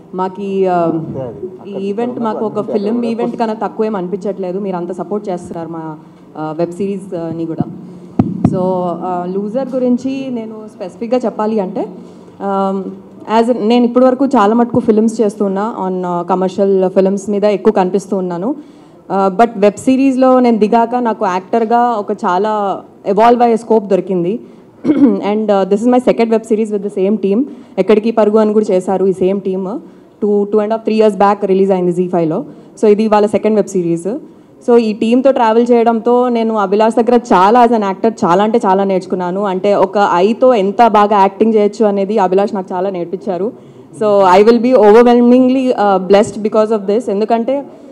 మాకు ఈ ఆ, ఈ ఈవెంట్ మాకు ఒక ఫిలిం ఈవెంట్ కన్నా తక్కువేం అనిపించట్లేదు మీరు అంత సపోర్ట్ చేస్తున్నారు మా వెబ్ సిరీస్ని కూడా సో లూజర్ గురించి నేను స్పెసిఫిక్గా చెప్పాలి అంటే యాజ్ నేను ఇప్పటివరకు చాలా మటుకు ఫిల్మ్స్ చేస్తున్నా ఆన్ కమర్షియల్ ఫిల్మ్స్ మీద ఎక్కువ కనిపిస్తూ ఉన్నాను బట్ వెబ్ సిరీస్లో నేను దిగాక నాకు యాక్టర్గా ఒక చాలా ఎవాల్వ్ అయ్యే స్కోప్ దొరికింది and this is my second web series with the same team Ekkadiki Parugu అని కూడా చేశారు ఈ same team two two and half three years back release అయింది జీ ఫైవ్లో సో ఇది వాళ్ళ సెకండ్ వెబ్ సిరీస్ సో ఈ టీంతో ట్రావెల్ చేయడంతో నేను అభిలాష్ దగ్గర చాలా యాజ్ అన్ యాక్టర్ చాలా అంటే చాలా నేర్చుకున్నాను అంటే ఒక ఐతో ఎంత బాగా యాక్టింగ్ చేయొచ్చు అనేది అభిలాష్ నాకు చాలా నేర్పించారు so I will be overwhelmingly blessed because of this ఎందుకంటే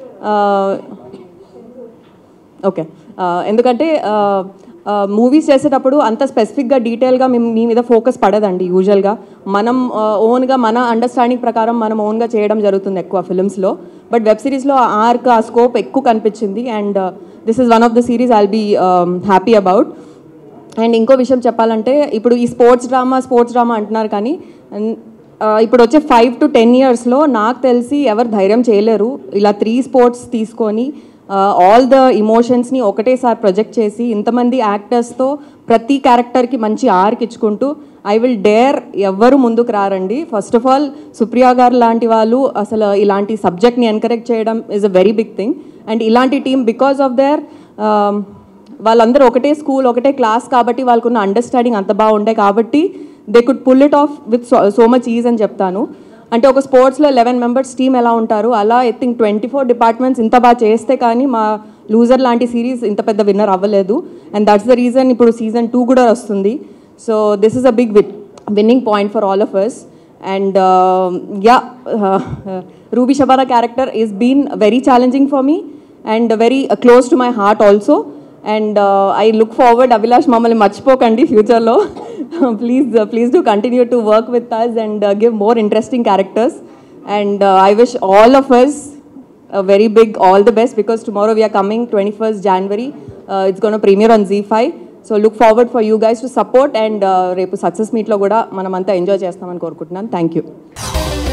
ఓకే ఎందుకంటే మూవీస్ చేసేటప్పుడు అంత స్పెసిఫిక్గా డీటెయిల్గా మేము మీ మీద ఫోకస్ పడదండి యూజువల్గా మనం ఓన్గా మన అండర్స్టాండింగ్ ప్రకారం మనం ఓన్గా చేయడం జరుగుతుంది ఎక్కువ ఫిల్మ్స్లో బట్ వెబ్ సిరీస్లో ఆ ఆర్క్ ఆ స్కోప్ ఎక్కువ కనిపించింది and this is one of the series I'll be happy about and ఇంకో విషయం చెప్పాలంటే ఇప్పుడు ఈ స్పోర్ట్స్ డ్రామా స్పోర్ట్స్ డ్రామా అంటున్నారు కానీ అన్- ఆ, ఇప్పుడు వచ్చే ఫైవ్ టు టెన్ ఇయర్స్లో నాకు తెలిసి ఎవరు ధైర్యం చేయలేరు ఇలా త్రీ స్పోర్ట్స్ తీసుకొని ఆల్ ద ఇమోషన్స్ని ఒకటేసారి ప్రొజెక్ట్ చేసి ఇంతమంది యాక్టర్స్తో ప్రతి క్యారెక్టర్కి మంచి ఆర్క్ ఇచ్చుకుంటూ ఐ విల్ డేర్ ఎవ్వరు ముందుకు రారండి ఫస్ట్ ఆఫ్ ఆల్ సుప్రియా గారు లాంటి వాళ్ళు అసలు ఇలాంటి సబ్జెక్ట్ని ఎంకరేజ్ చేయడం is a very big thing and ఇలాంటి టీమ్ బికాస్ ఆఫ్ దేర్ వాళ్ళందరూ ఒకటే స్కూల్ ఒకటే క్లాస్ కాబట్టి వాళ్ళకున్న అండర్స్టాండింగ్ అంత బాగుండే కాబట్టి they could pull it off with so much ease అని చెప్తాను అంటే ఒక స్పోర్ట్స్లో లెవెన్ మెంబర్స్ టీమ్ ఎలా ఉంటారు అలా I think twenty four departments ఇంత బాగా చేస్తే కానీ మా లూజర్ లాంటి సిరీస్ ఇంత పెద్ద విన్నర్ అవ్వలేదు అండ్ దట్స్ ద రీజన్ ఇప్పుడు సీజన్ టూ కూడా వస్తుంది so this is a big win winning point for all of us and yeah Ruby Shabara character is been very challenging for me and very close to my heart also and I look forward Abhilash మమ్మల్ని మర్చిపోకండి ఫ్యూచర్లో please please do continue to work with us and give more interesting characters and I wish all of us very big all the best because tomorrow we're coming twenty first January it's gonna premiere on Zee five so look forward for you guys to support and రేపు success మీట్లో కూడా మనమంతా enjoy చేస్తామని కోరుకుంటున్నాను thank you